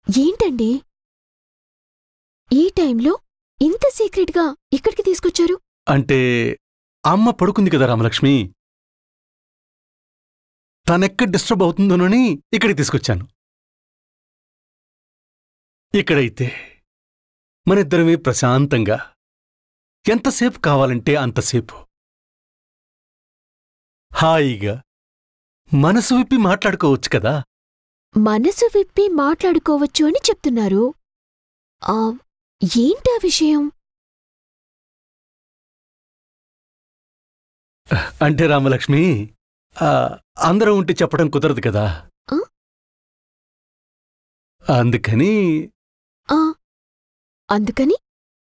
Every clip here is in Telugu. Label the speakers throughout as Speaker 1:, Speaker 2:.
Speaker 1: ఏంటండి ఈ టైంలో ఇంత సీక్రెట్గా ఇక్కడికి తీసుకొచ్చారు
Speaker 2: అంటే అమ్మ పడుకుంది కదా రామలక్ష్మి తనెక్కడ డిస్టర్బ్ అవుతుందోనని ఇక్కడికి తీసుకొచ్చాను ఇక్కడైతే మనిద్దరమే ప్రశాంతంగా ఎంతసేపు కావాలంటే అంతసేపు హాయిగా మనసు విప్పి మాట్లాడుకోవచ్చు కదా
Speaker 1: మనసు విప్పి మాట్లాడుకోవచ్చు అని చెప్తున్నారు ఆ ఏంటా విషయం
Speaker 2: అంటే రామలక్ష్మి ఆ, అందరం ఉంటే చెప్పడం కుదరదు కదా
Speaker 1: ఆ?
Speaker 2: అందుకని
Speaker 1: ఆ అందుకని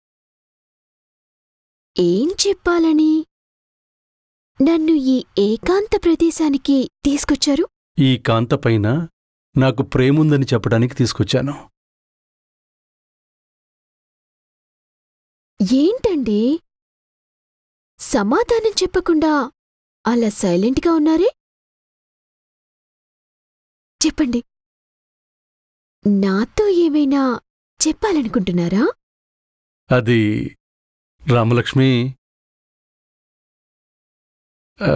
Speaker 1: ఏం చెప్పాలని నన్ను ఈ ఏకాంత ప్రదేశానికి తీసుకొచ్చారు
Speaker 2: ఈ కాంత పైన నాకు ప్రేముందని చెప్పడానికి తీసుకొచ్చాను
Speaker 1: ఏంటండి సమాధానం చెప్పకుండా అలా సైలెంట్గా ఉన్నారే చెప్పండి నాతో ఏమైనా చెప్పాలనుకుంటున్నారా
Speaker 2: అది రామలక్ష్మి ఆ,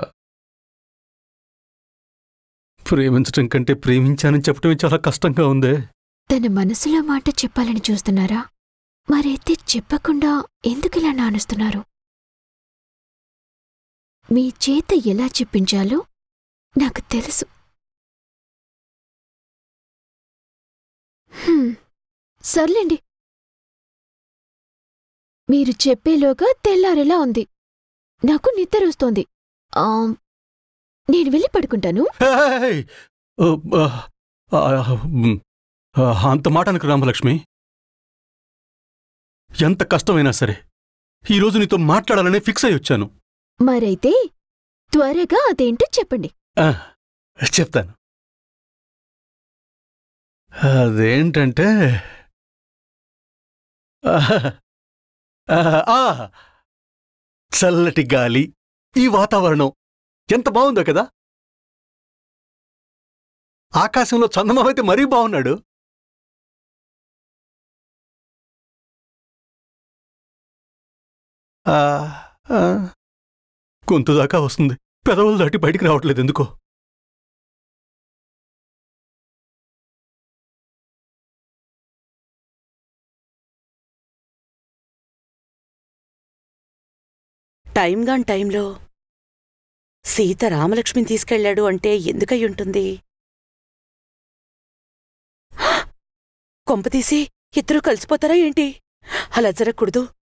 Speaker 2: ప్రేమించటం కంటే ప్రేమించానని చెప్పడమే చాలా కష్టంగా ఉందే
Speaker 1: తన మనసులో మాట చెప్పాలని చూస్తున్నారా మరైతే చెప్పకుండా ఎందుకిలా నానుస్తున్నారు మీ చేత ఎలా చెప్పించాలో నాకు తెలుసు హ్మ్, సర్లేండి మీరు చెప్పేలోగా తెల్లారేలా ఉంది నాకు నిద్రొస్తోంది ఆ, నేను వెళ్ళి పడుకుంటాను
Speaker 2: హేయ్! ఓ, ఆ, ఆ, ఉమ్, ఆ, అంత మాట అనకు రామలక్ష్మి ఎంత కష్టమైనా సరే ఈరోజు నీతో మాట్లాడాలని ఫిక్స్ అయి వచ్చాను
Speaker 1: మరైతే త్వరగా అదేంటో చెప్పండి
Speaker 2: ఆ, చెప్తాను అదేంటంటే ఆహా, ఆహా, ఆ, చల్లటి గాలి ఈ వాతావరణం ఎంత బాగుందో కదా ఆకాశంలో చందమామ అయితే మరీ బాగున్నాడు ఆ, ఆ, గొంతు దాకా వస్తుంది పెదవులు దాటి బయటికి రావట్లేదు ఎందుకో
Speaker 3: టైం గాన్ టైంలో సీత రామలక్ష్మిని తీసుకెళ్ళాడు అంటే ఎందుకై ఉంటుంది కొంపతీసి ఇద్దరూ కలిసిపోతారా ఏంటి అలా జరగకూడదు